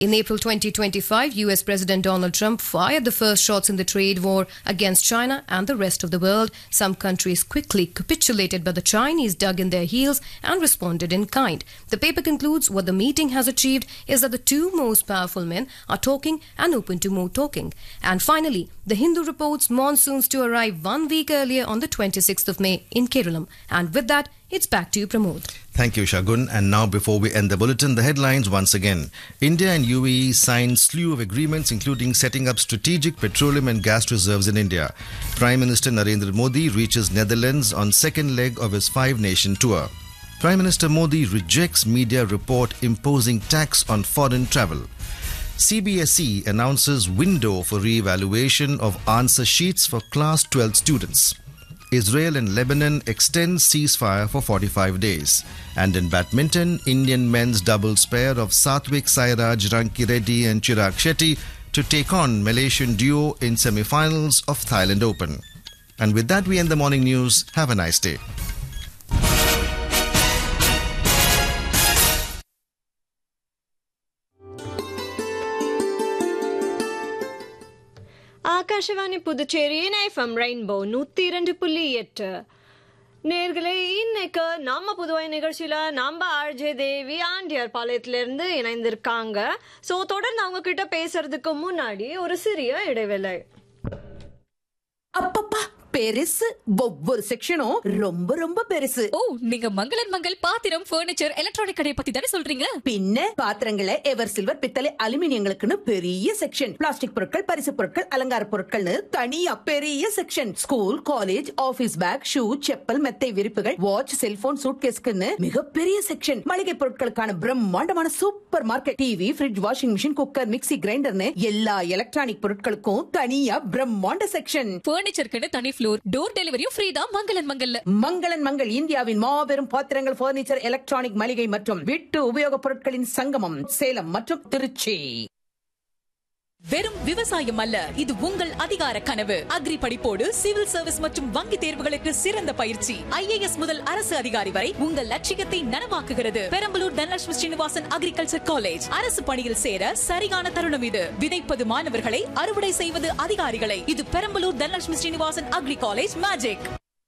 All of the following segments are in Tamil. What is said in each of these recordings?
In April 2025, US President Donald Trump fired the first shots in the trade war against China and the rest of the world. Some countries quickly capitulated, but the Chinese dug in their heels and responded in kind. The paper concludes what the meeting has achieved is that the two most powerful men are talking and open to more talking. And finally, the Hindu reports monsoons to arrive one week earlier on the 26th of May in Kerala. And with that, it's back to you, Pramod. Thank you, Shagun. And now, before we end the bulletin, the headlines once again. India and UAE signed slew of agreements, including setting up strategic petroleum and gas reserves in India. Prime Minister Narendra Modi reaches Netherlands on second leg of his five-nation tour. Prime Minister Modi rejects media report imposing tax on foreign travel. CBSE announces window for re-evaluation of answer sheets for class 12 students. Israel and Lebanon extend ceasefire for 45 days. And in badminton, Indian men's doubles pair of Satvik Sairaj, Ranki Reddy and Chirag Shetty to take on Malaysian duo in semi-finals of Thailand Open. And with that, we end the morning news. Have a nice day. Akashvani புதுச்சேரியின் எஃப்எம் ரெயின்போ நூத்தி இரண்டு புள்ளி எட்டு நேர்களே இன்னைக்கு நம்ம புதுவை நிகழ்ச்சியில நம்ம ஆர்ஜே தேவி ஆண்டியார் பாளையத்துல இருந்து இணைந்திருக்காங்க சோ தொடர்ந்து அவங்க கிட்ட பேசுறதுக்கு முன்னாடி ஒரு சிறிய இடைவேளை அப்பப்பா பெருசு ஒவ்வொரு செக்ஷனும் ரொம்ப ரொம்ப பெருசு ஓ நீங்க மங்களன் மங்கள் பாத்திரம் பர்னிச்சர் எலக்ட்ரானிக் கடை பத்தி தானே சொல்றீங்க பின்ன பாத்திரங்களை எவர் சில்வர் பித்தளை அலுமினியங்களுக்குன்னு பெரிய செக்ஷன் பிளாஸ்டிக் பொருட்கள் பரிசு பொருட்கள் அலங்கார பொருட்கள்னு தனியா பெரிய section school college office bag shoe chappal மெத்தை விரிப்புகள் வாட்ச் செல்போன் சூட்கேஸ்க்குன்னு மிகப்பெரிய செக்ஷன் மளிகை பொருட்களுக்கான பிரம்மாண்டமான super market TV fridge washing machine cooker mixie கிரைண்டர்னு எல்லா எலக்ட்ரானிக் பொருட்களுக்கும் தனியா பிரம்மாண்ட செக்ஷன் பர்னிச்சருக்குன்னு தனி ஃப்ளோர் டோர் டெலிவரியும் ஃப்ரீ தான் மங்களன் மங்கல்ல மங்களன் மங்கள் இந்தியாவின் மாபெரும் பாத்திரங்கள் பர்னிச்சர் எலக்ட்ரானிக் மளிகை மற்றும் வீட்டு உபயோகப் பொருட்களின் சங்கமம் சேலம் மற்றும் திருச்சி வெறும் விவசாயம் அல்ல இது உங்கள் அதிகார கனவு அக்ரி படிப்போடு சிவில் சர்வீஸ் மற்றும் வங்கி தேர்வுகளுக்கு சிறந்த பயிற்சி ஐஏஎஸ் முதல் அரசு அதிகாரி வரை உங்கள் லட்சியத்தை நனவாக்குகிறது பெரம்பலூர் தனலட்சுமி ஸ்ரீனிவாசன் அக்ரிகல்ச்சர் காலேஜ் அரசு பணியில் சேர சரியான தருணம் இது விதைப்பது மாணவர்களை அறுவடை செய்வது அதிகாரிகளை இது Perambalur Dhanalakshmi Srinivasan agri college magic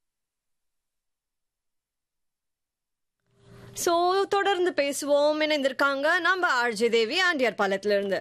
so தொடர்ந்து பேசுவோம் இணைந்திருக்காங்க நம்ம ஆர்ஜே தேவி ஆண்டியார் பாளையத்துல இருந்து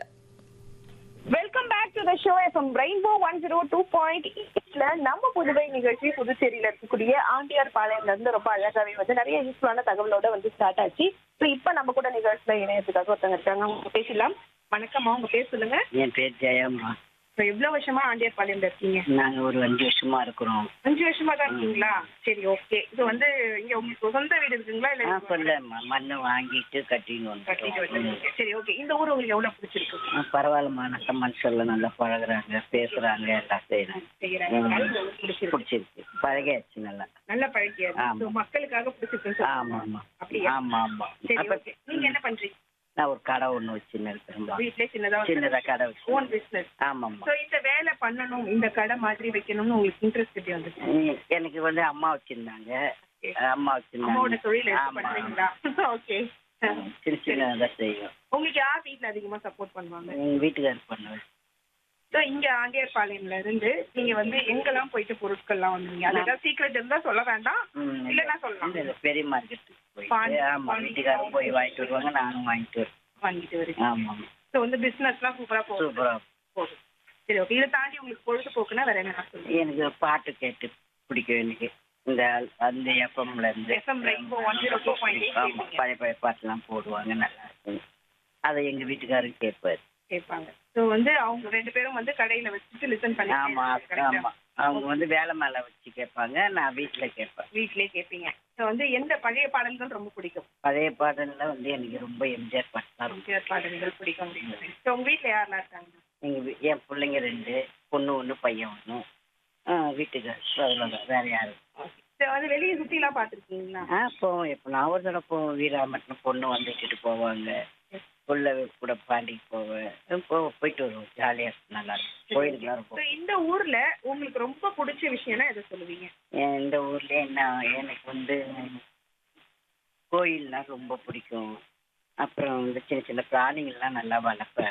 welcome back to the show FM Rainbow one zero two point எயிட்ல நம்ம புதுவை நிகழ்ச்சி புதுச்சேரியில இருக்கக்கூடிய ஆண்டியார் பாளையம்ல இருந்து ரொம்ப அழகாவே வந்து நிறைய யூஸ்ஃபுல்லான தகவலோட வந்து ஸ்டார்ட் ஆச்சு ஸோ இப்ப நம்ம கூட நிகழ்ச்சியில இணையத்துக்காக ஒருத்தங்க இருக்காங்க அவங்க பேசலாம் வணக்கம்மா உங்க பேர் சொல்லுங்க என் பேர் ஜெயம்மா இப்போ எவ்வளவு வருஷமா ஆண்டியார் பாளையம்ல இருக்கீங்க நாங்க ஒரு அஞ்சு வருஷமா இருக்கிறோம் அஞ்சு வருஷமா தான் இருக்கீங்களா சரி ஓகே இது வந்து இங்க உங்களுக்கு சொந்த வீடு இருக்குங்களா ஆ இல்ல சொல்லம்மா மண்ணை வாங்கிட்டு கட்டின்னு கட்டிட்டு வந்துட்டோம் வந்தீங்க. சரி ஓகே இந்த ஊர் உங்களுக்கு எவ்வளவு பிடிச்சிருக்கு ஆ, பரவாயில்லம்மா நல்ல மனுஷர்ல நல்லா பழகுறாங்க பேசுறாங்க எல்லாம் செய்யறாங்க செய்யறாங்க உங்களுக்கு பிடிச்சிருக்கு பிடிச்சிருக்கு பழகியாச்சு நல்லா நல்ல பழகியா ஆமா. So, மக்களுக்காக பிடிச்சிருக்கு ஆமா ஆமா அப்படியா ஆமா ஆமா சரி அப்ப ஓகே நீங்க என்ன பண்றீங்க நான் ஒரு கடை ஒண்ணு வச்சுன்னு இருக்கிறேன் வீட்லயே சின்னதா சின்னதா கடை வச்சு ஓன் பிசினஸ் ஆமாம்மா சோ இந்த வேலை பண்ணணும் இந்த கடை மாதிரி வைக்கணும்னு உங்களுக்கு இன்ட்ரெஸ்ட் எப்படி வந்துச்சு ம், எனக்கு வந்து அம்மா வச்சிருந்தாங்க அம்மா அம்மாவோட வச்சிருந்தாங்க தொழில் எடுத்து ஆமா பண்றீங்களா ஓகே சின்ன சின்னதா செய்யும் உங்களுக்கு யார் வீட்ல அதிகமா சப்போர்ட் பண்ணுவாங்க எங்க வீட்டுக்காரர் பண்ணுவேன் சோ இங்க ஆண்டியார் பாளையம்ல இருந்து நீங்க வந்து எங்கெல்லாம் போயிட்டு பொருட்கள்லாம் வந்தீங்க அதுதான் சீக்ரெட் இருந்தா சொல்ல வேண்டாம் ம், இல்லைன்னா சொல்லலாம் இல்ல, இல்ல, பெரிய மார்க்கெட்டுக்கு பாண்டி- போயிட்டு ஆமா பாண்டி- வீட்டுக்காரர் போய் வாங்கிட்டு வருவாங்க நானும் வாங்கிட்டு வருவேன் வாங்கிட்டு வரீங்க ஆமா சோ வந்து பிசினஸ்லாம் சூப்பரா போகுது சூப்பரா போகுது சரி ஓகே இதை தாண்டி உங்களுக்கு பொழுதுபோக்குன்னா வேற என்ன சொல்லுங்க எனக்கு பாட்டு கேட்டு பிடிக்கும் எனக்கு இந்த அந்த எஃப்எம்ல இருந்து FM ரெயின்போ 102.8 ஆமா பழைய பழைய பாட்டுலாம் போடுவாங்க நல்லா இருக்கும் அதை எங்க வீட்டுக்காரர் கேட்பாரு கேட்பாங்க சோ வந்து அவங்க ரெண்டு பேரும் வந்து கடையில வச்சுட்டு லிசன் பண்ணி ஆமா correct ஆ? ஆமா அவங்க வந்து வேலை மேல வச்சு கேட்பாங்க நான் வீட்டுல கேட்பேன் வீட்லயே கேட்பீங்க சோ வந்து எந்த பழைய பாடல்கள் ரொம்ப பிடிக்கும் பழைய பாடல்ல வந்து எனக்கு ரொம்ப எம்ஜிஆர் பாட்டு தான் ரொம்ப எம்ஜிஆர் பாடல்கள் பிடிக்கும் அப்படின்னு சோ உங்க வீட்ல யாரெல்லாம் இருக்காங்க எங்க வீ- என் பிள்ளைங்க ரெண்டு பொண்ணு ஒண்ணு பையன் ஒண்ணு ஆ, வீட்டுக்காரர் அவ்வளவுதான் வேற யாரும் சோ வந்து வெளியே சுத்தி எல்லாம் பாத்துருக்கீங்களா ஆ போவோம் எப்போ நான் ஒரு தடவை போவோம் வீராமட்டினம் பொண்ணு வந்து இட்டுட்டு போவாங்க புள்ள கூட பாண்டிக்கு போவேன் போ போயிட்டு வருவோம் ஜாலியா இருக்கும் நல்லா இருக்கும் கோயிலுக்குலாம் சோ இருக்கும் இந்த ஊர்ல உங்களுக்கு ரொம்ப பிடிச்ச விஷயம்னா எதை சொல்லுவீங்க என் இந்த ஊர்ல என்ன எனக்கு வந்து கோயில்னா ரொம்ப பிடிக்கும் அப்புறம் வந்து சின்ன சின்ன பிராணிகள்லாம் நல்லா வளர்ப்பேன்